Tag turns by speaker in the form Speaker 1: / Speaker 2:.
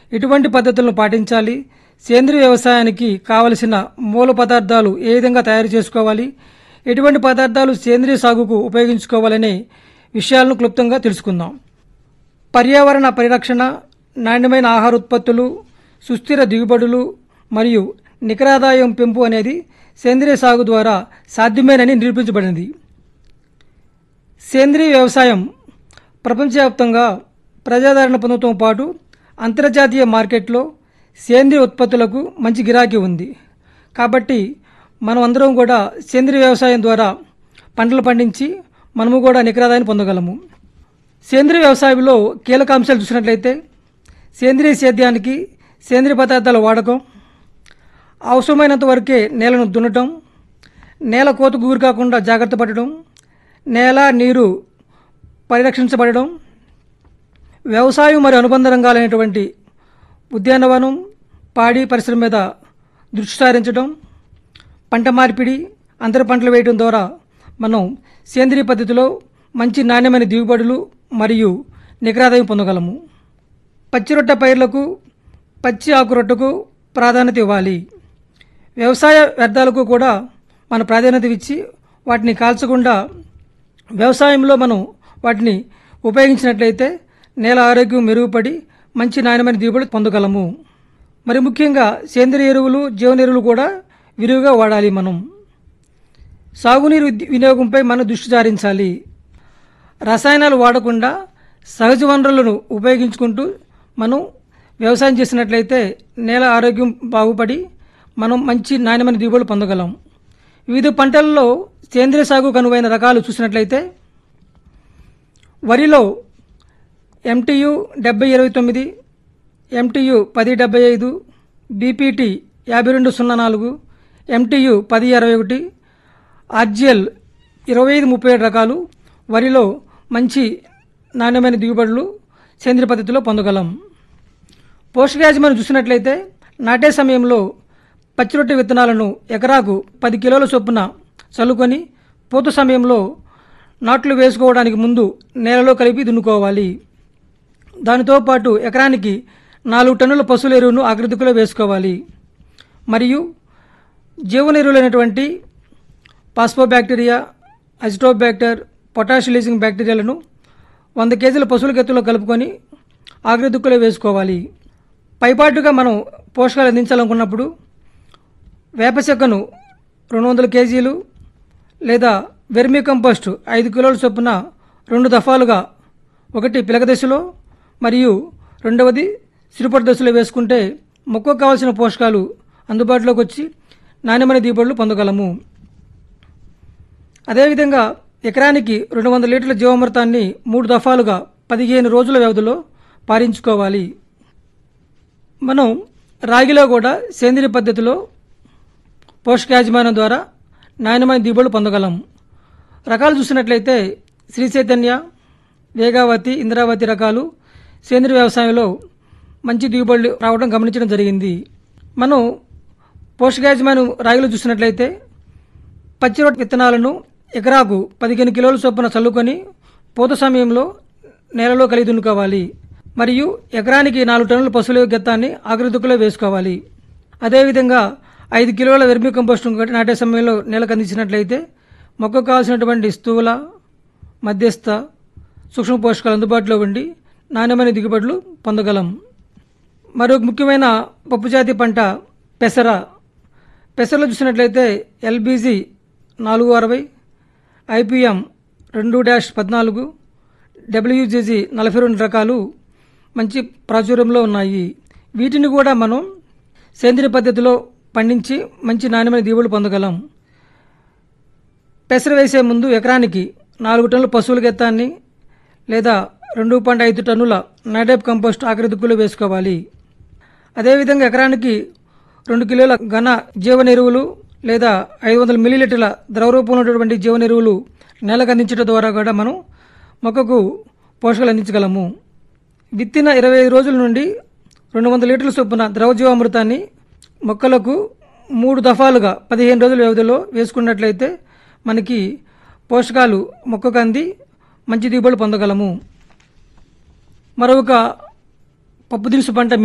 Speaker 1: ఎటువంటి పద్ధతులను పాటించాలి సేంద్రియ వ్యవసాయానికి కావలసిన మూల పదార్థాలు ఏ విధంగా తయారు చేసుకోవాలి ఎటువంటి పదార్థాలు సేంద్రియ సాగుకు ఉపయోగించుకోవాలనే విషయాలను క్లుప్తంగా తెలుసుకుందాం పర్యావరణ పరిరక్షణ నాణ్యమైన ఆహార ఉత్పత్తులు సుస్థిర దిగుబడులు మరియు నికరాదాయం పెంపు అనేది సేంద్రియ సాగు ద్వారా సాధ్యమేనని నిరూపించబడింది సేంద్రియ వ్యవసాయం ప్రపంచవ్యాప్తంగా ప్రజాదరణ పొందడంతో పాటు అంతర్జాతీయ మార్కెట్లో సేంద్రియ ఉత్పత్తులకు మంచి గిరాకీ ఉంది కాబట్టి మనం అందరం కూడా సేంద్రియ వ్యవసాయం ద్వారా పంటలు పండించి మనము కూడా నికరాదాయాన్ని పొందగలము సేంద్రియ వ్యవసాయంలో కీలక అంశాలు చూసినట్లయితే సేంద్రియ సేద్యానికి సేంద్రియ పదార్థాల వాడకం అవసరమైనంత వరకే నేలను దున్నటం నేల కోతకు గురి కాకుండా జాగ్రత్త పడడం నేల నీరు పరిరక్షించబడడం వ్యవసాయం మరియు అనుబంధ రంగాలైనటువంటి ఉద్యానవనం పాడి పరిశ్రమ మీద దృష్టి సారించడం పంట మార్పిడి అంతర పంటలు వేయడం ద్వారా మనం సేంద్రియ పద్ధతిలో మంచి నాణ్యమైన దిగుబడులు మరియు నికరాదాయం పొందగలము పచ్చి రొట్టె పైర్లకు పచ్చి ఆకురొట్టకు ప్రాధాన్యత ఇవ్వాలి వ్యవసాయ వ్యర్థాలకు కూడా మన ప్రాధాన్యత ఇచ్చి వాటిని కాల్చకుండా వ్యవసాయంలో మనం వాటిని ఉపయోగించినట్లయితే నేల ఆరోగ్యం మెరుగుపడి మంచి నాణ్యమైన దిగుబడి పొందగలము మరి ముఖ్యంగా సేంద్రియ ఎరువులు జీవన ఎరువులు కూడా విరివిగా వాడాలి మనం సాగునీరు విద్య- వినియోగంపై మనం దృష్టి సారించాలి రసాయనాలు వాడకుండా సహజ వనరులను ఉపయోగించుకుంటూ మనం వ్యవసాయం చేసినట్లయితే నేల ఆరోగ్యం బాగుపడి మనం మంచి నాణ్యమైన దిగుబడులు పొందగలం వివిధ పంటలలో సేంద్రియ సాగుకు అనువైన రకాలు చూసినట్లయితే వరిలో ఎంటీయు డెబ్బై ఇరవై తొమ్మిది ఎంటీయు పది డెబ్బై ఐదు బీపీటీ యాభై రెండు సున్నా నాలుగు ఎంటీయు పది అరవై ఒకటి ఆర్జిఎల్ ఇరవై ఐదు ముప్పై ఏడు రకాలు వరిలో మంచి నాణ్యమైన దిగుబడులు సేంద్రియ పద్ధతిలో పొందగలం పోషకాయాజమాన్యం చూసినట్లయితే నాటే సమయంలో పచ్చిరొట్టె విత్తనాలను ఎకరాకు పది కిలోల చొప్పున చల్లుకొని పూత సమయంలో నాట్లు వేసుకోవడానికి ముందు నేలలో కలిపి దున్నుకోవాలి దానితో పాటు ఎకరానికి నాలుగు టన్నుల పశువుల ఎరువును ఆకృతిలో వేసుకోవాలి మరియు జీవన ఎరువులైనటువంటి పాస్పోబ్యాక్టీరియా అజిటోబ్యాక్టర్ పొటాష్ లీజింగ్ బ్యాక్టీరియాలను వంద కేజీల పశువుల గెత్తులో కలుపుకొని ఆకృతిలో వేసుకోవాలి పైపాటుగా మనం పోషకాలు అందించాలనుకున్నప్పుడు వేప చెక్కను రెండు వందల కేజీలు లేదా వెర్మీ కంపోస్ట్ ఐదు కిలోల చొప్పున రెండు దఫాలుగా ఒకటి పిలక దశలో మరియు రెండవది సిరుపటి దశలో వేసుకుంటే మొక్కకు కావాల్సిన పోషకాలు అందుబాటులోకి వచ్చి నాణ్యమైన దిగుబడులు పొందగలము అదేవిధంగా ఎకరానికి రెండు వందల లీటర్ల జీవామృతాన్ని మూడు దఫాలుగా పదిహేను రోజుల వ్యవధిలో పారించుకోవాలి మనం రాగిలో కూడా సేంద్రియ పద్ధతిలో పోషకాయాజమాన్యం ద్వారా నాణ్యమైన దిగుబడులు పొందగలం రకాలు చూసినట్లయితే శ్రీ చైతన్య వేగావతి ఇంద్రావతి రకాలు సేంద్రియ వ్యవసాయంలో మంచి దిగుబడులు రావడం గమనించడం జరిగింది మనం పోషకాయాజమాన్యం రాగిలో చూసినట్లయితే పచ్చి రొట్టె విత్తనాలను ఎకరాకు పదిహేను కిలోల చొప్పున చల్లుకొని పూత సమయంలో నేలలో కలిగి దున్నుకోవాలి మరియు ఎకరానికి నాలుగు టన్నుల పశువుల గెత్తాన్ని ఆకృతిలో వేసుకోవాలి అదేవిధంగా ఐదు కిలోల వెర్మి కంపోస్ట్ నాటే సమయంలో నేలకు అందించినట్లయితే మొక్కకు కావాల్సినటువంటి స్థూల మధ్యస్థ సూక్ష్మ పోషకాలు అందుబాటులో ఉండి నాణ్యమైన దిగుబడులు పొందగలం మరొక ముఖ్యమైన పప్పుజాతి పంట పెసర పెసరలో చూసినట్లయితే ఎల్బీజీ నాలుగు అరవై ఐపీఎం రెండు డాష్ పద్నాలుగు డబ్ల్యూజీజీ నలభై రెండు రకాలు మంచి ప్రాచుర్యంలో ఉన్నాయి వీటిని కూడా మనం సేంద్రియ పద్ధతిలో పండించి మంచి నాణ్యమైన దిగుబడులు పొందగలం పెసర వేసే ముందు ఎకరానికి నాలుగు టన్నుల పశువుల గెత్తాన్ని లేదా రెండు పాయింట్ ఐదు టన్నుల నాడేప్ కంపోస్ట్ ఆఖరి దుక్కులో వేసుకోవాలి అదేవిధంగా ఎకరానికి రెండు కిలోల ఘన జీవన ఎరువులు లేదా ఐదు వందల మిల్లీలీటర్ల ద్రవ రూపంలో ఉన్నటువంటి జీవన ఎరువులు నేలకు అందించడం ద్వారా కూడా మనం మొక్కకు పోషకాలు అందించగలము విత్తిన ఇరవై ఐదు రోజుల నుండి రెండు వందల లీటర్ల చొప్పున ద్రవ జీవామృతాన్ని మొక్కలకు మూడు దఫాలుగా పదిహేను రోజుల వ్యవధిలో వేసుకున్నట్లయితే మనకి పోషకాలు మొక్కకు అంది మంచి దిగుబడులు పొందగలము మరొక పప్పు దినుసు పంట